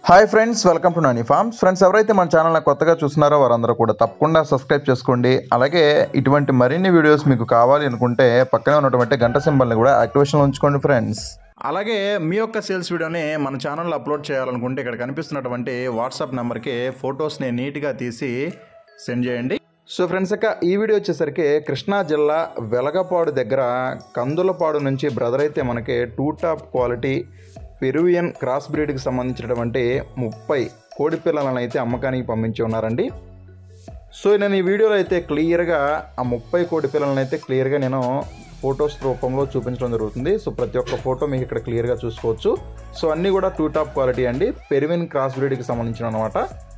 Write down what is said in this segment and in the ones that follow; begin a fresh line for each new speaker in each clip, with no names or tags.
hi friends welcome to Nani farms friends ఎవరైతే మన ఛానల్ని కొత్తగా చూస్తున్నారో వారందరూ కూడా తప్పకుండా సబ్స్క్రైబ్ చేసుకోండి అలాగే ఇటువంటి మరిన్ని వీడియోస్ మీకు కావాలి అనుకుంటే పక్కనే ఉన్నటువంటి గంట సింబల్ని కూడా యాక్టివేషన్లో ఉంచుకోండి ఫ్రెండ్స్
అలాగే మీ యొక్క సేల్స్ వీడియోని మన ఛానల్లో అప్లోడ్ చేయాలనుకుంటే ఇక్కడ కనిపిస్తున్నటువంటి వాట్సాప్ నెంబర్కి ఫొటోస్ని నీట్గా తీసి సెండ్ చేయండి
సో ఫ్రెండ్స్ ఇక ఈ వీడియో వచ్చేసరికి కృష్ణా జిల్లా వెలగపాడు దగ్గర కందులపాడు నుంచి బ్రదర్ అయితే మనకి two top quality Peruvian cross బ్రీడ్కి సంబంధించినటువంటి ముప్పై కోడి పిల్లలను అయితే అమ్మకానికి పంపించి ఉన్నారండి సో నేను ఈ వీడియోలో అయితే క్లియర్గా ఆ ముప్పై కోడి పిల్లలను అయితే క్లియర్గా నేను ఫొటోస్ రూపంలో చూపించడం జరుగుతుంది సో ప్రతి ఒక్క ఫోటో మీకు ఇక్కడ క్లియర్గా చూసుకోవచ్చు సో అన్నీ కూడా టూ టాప్ క్వాలిటీ అండి పెరివిన్ క్రాస్ బ్రీడ్కి సంబంధించిన అనమాట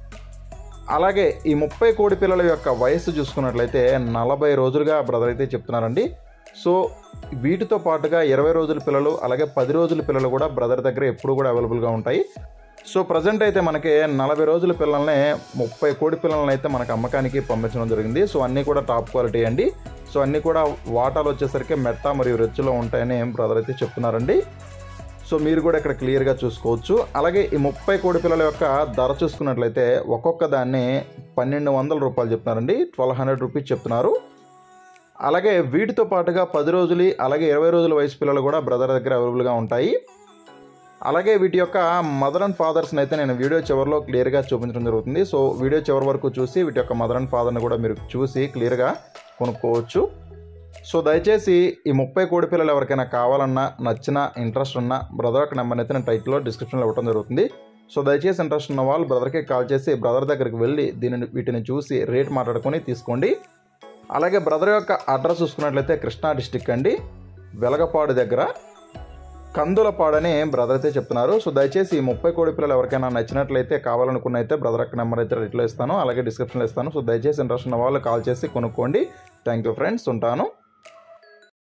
అలాగే ఈ ముప్పై కోడి పిల్లల యొక్క వయస్సు చూసుకున్నట్లయితే నలభై రోజులుగా బ్రదర్ అయితే చెప్తున్నారండి సో వీటితో పాటుగా ఇరవై రోజుల పిల్లలు అలాగే పది రోజుల పిల్లలు కూడా బ్రదర్ దగ్గర ఎప్పుడు కూడా అవైలబుల్గా ఉంటాయి సో ప్రజెంట్ అయితే మనకి నలభై రోజుల పిల్లల్ని ముప్పై కోడి పిల్లల్ని అయితే మనకు అమ్మకానికి పంపించడం జరిగింది సో అన్నీ కూడా టాప్ క్వాలిటీ అండి సో అన్నీ కూడా వాటాలు వచ్చేసరికి మెట్ట మరియు రెచ్చులో ఉంటాయని బ్రదర్ అయితే చెప్తున్నారండి సో మీరు కూడా ఇక్కడ క్లియర్గా చూసుకోవచ్చు అలాగే ఈ ముప్పై కోడి పిల్లల యొక్క ధర చూసుకున్నట్లయితే ఒక్కొక్క దాన్ని పన్నెండు వందల రూపాయలు చెప్తున్నారండి ట్వెల్వ్ హండ్రెడ్ రూపీస్ చెప్తున్నారు అలాగే వీటితో పాటుగా పది రోజులు అలాగే ఇరవై రోజుల వయసు పిల్లలు కూడా బ్రదర్ దగ్గర అవైలబుల్గా ఉంటాయి అలాగే వీటి యొక్క మదర్ అండ్ ఫాదర్స్ని అయితే నేను వీడియో చివరిలో క్లియర్గా చూపించడం జరుగుతుంది సో వీడియో చివరి వరకు చూసి వీటి యొక్క మదర్ అండ్ ఫాదర్ని కూడా మీరు చూసి క్లియర్గా కొనుక్కోవచ్చు సో దయచేసి ఈ ముప్పై కోడి పిల్లలు ఎవరికైనా కావాలన్నా నచ్చిన ఇంట్రెస్ట్ ఉన్న బ్రదర్ యొక్క నెంబర్ అయితే నేను టైటిల్లో డిస్క్రిప్షన్లో ఇవ్వడం జరుగుతుంది సో దయచేసి ఇంట్రెస్ట్ ఉన్న వాళ్ళు బ్రదర్కి కాల్ చేసి బ్రదర్ దగ్గరికి వెళ్ళి దీనిని వీటిని చూసి రేట్ మాట్లాడుకొని తీసుకోండి అలాగే బ్రదర్ యొక్క అడ్రస్ చూసుకున్నట్లయితే కృష్ణా డిస్టిక్ అండి వెలగపాడు దగ్గర కందులపాడు అని బ్రదర్ అయితే చెప్తున్నారు సో దయచేసి ఈ ముప్పై కోడి పిల్లలు ఎవరికైనా నచ్చినట్లయితే కావాలనుకున్న అయితే బ్రదర్ యొక్క నెంబర్ అయితే రేట్లో ఇస్తాను అలాగే డిస్క్రిప్షన్లో ఇస్తాను సో దయచేసి ఇంట్రెస్ట్ ఉన్న వాళ్ళు కాల్ చేసి కొనుక్కోండి థ్యాంక్ యూ ఫ్రెండ్స్ ఉంటాను